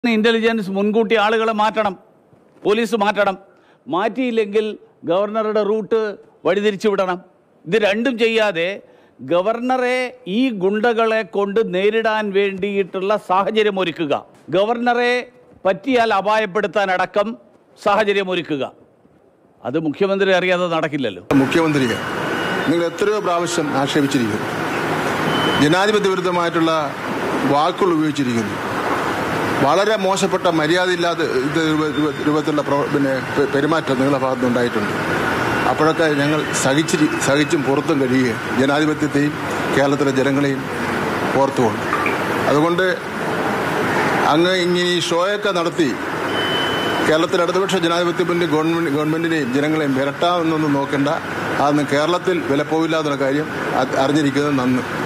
intelligence മുൻകൂട്ടി ആളുകളെ മാറ്റണം പോലീസ് മാറ്റണം മാറ്റിയില്ലെങ്കിൽ ഗവർണറുടെ റൂട്ട് വഴിതിരിച്ചു വിടണം ഇത് രണ്ടും ചെയ്യാതെ ഗവർണറെ ഈ ഗുണ്ടകളെ കൊണ്ട് നേരിടാൻ വേണ്ടിയിട്ടുള്ള സാഹചര്യം ഒരുക്കുക ഗവർണറെ പറ്റിയാൽ അപായപ്പെടുത്താൻ അടക്കം സാഹചര്യം ഒരുക്കുക അത് മുഖ്യമന്ത്രി അറിയാതെ നടക്കില്ലല്ലോ മുഖ്യമന്ത്രിയെ നിങ്ങൾ എത്രയോ പ്രാവശ്യം ആക്ഷേപിച്ചിരിക്കുന്നു ജനാധിപത്യ വിരുദ്ധമായിട്ടുള്ള വാക്കുകൾ ഉപയോഗിച്ചിരിക്കുന്നു വളരെ മോശപ്പെട്ട മര്യാദയില്ലാത്ത ഇത് രൂപ- രൂപ- രൂപത്തിലുള്ള പ്രവ- പിന്നെ പെ- പെരുമാറ്റം നിങ്ങളുടെ ഭാഗത്ത് ഉണ്ടായിട്ടുണ്ട് അപ്പോഴൊക്കെ ഞങ്ങൾ സഹിച്ചിരി സഹിച്ചും പുറത്തും കഴിയുകയും ജനാധിപത്യത്തെയും കേരളത്തിലെ ജനങ്ങളെയും ഓർത്തുകൊണ്ട് അതുകൊണ്ട് അങ്ങ് ഇങ്ങനെ ഈ ഷോയൊക്കെ നടത്തി കേരളത്തിലെ ഇടതുപക്ഷ ജനാധിപത്യ മുന്നിൽ ഗവൺമെന്റ് ഗവൺമെന്റിനെയും ജനങ്ങളെയും വിരട്ടാമെന്നൊന്നും നോക്കേണ്ട അതൊന്നും കേരളത്തിൽ വിലപ്പോവില്ല എന്നുള്ള കാര്യം അ- അറിഞ്ഞിരിക്കുന്നത് നന്ന്